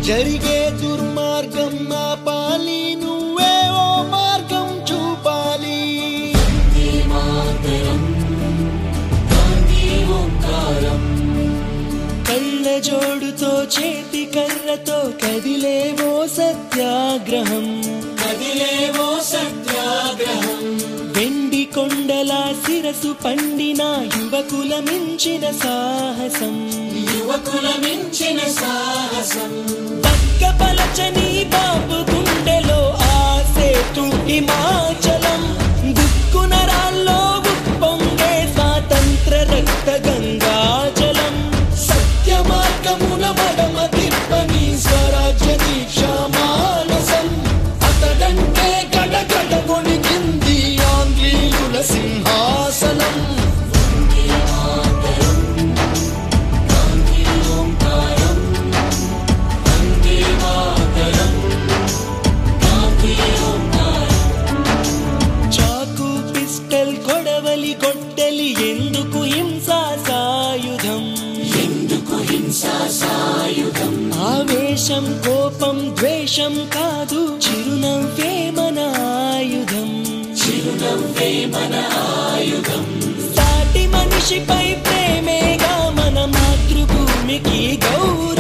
జరిగే దుర్మార్గం ఆపాలి నువ్వే ఓ మార్గం చూపాలి కళ్ళ జోడుతో చేతి కర్రతో కదిలేవో సత్యాగ్రహం కదిలేవో సత్యాగ్రహం వెండి కొండల శిరసు పండిన యువకుల మించిన సాహసం యువకుల మించిన సాహసం పక్కపలచని బాబు గుండెలో ఆసేతు హిమాచలం దుక్కున రాల్లో ఉప్పొంగే స్వాతంత్ర రక్త గంగాజలం సత్య మార్గమున మడమ తిప్పని స్వరాజ్య దీక్ష మానసం అతడంటే గడగడ వణికింది ఆంగ్లీయుల సింహాసనం చాకు పిస్టల్ కొడవలి గొడ్డలి ఎందుకు హింసా సాయుధం ఎందుకు హింసా సాయుధం ఆవేశం కోపం ద్వేషం కాదు చిరునవ్వే మన ఆయుధం చిరునవ్వే మన ఆయుధం సాటి మనిషిపై ప్రేమేగా మన మాతృభూమికి గౌరవం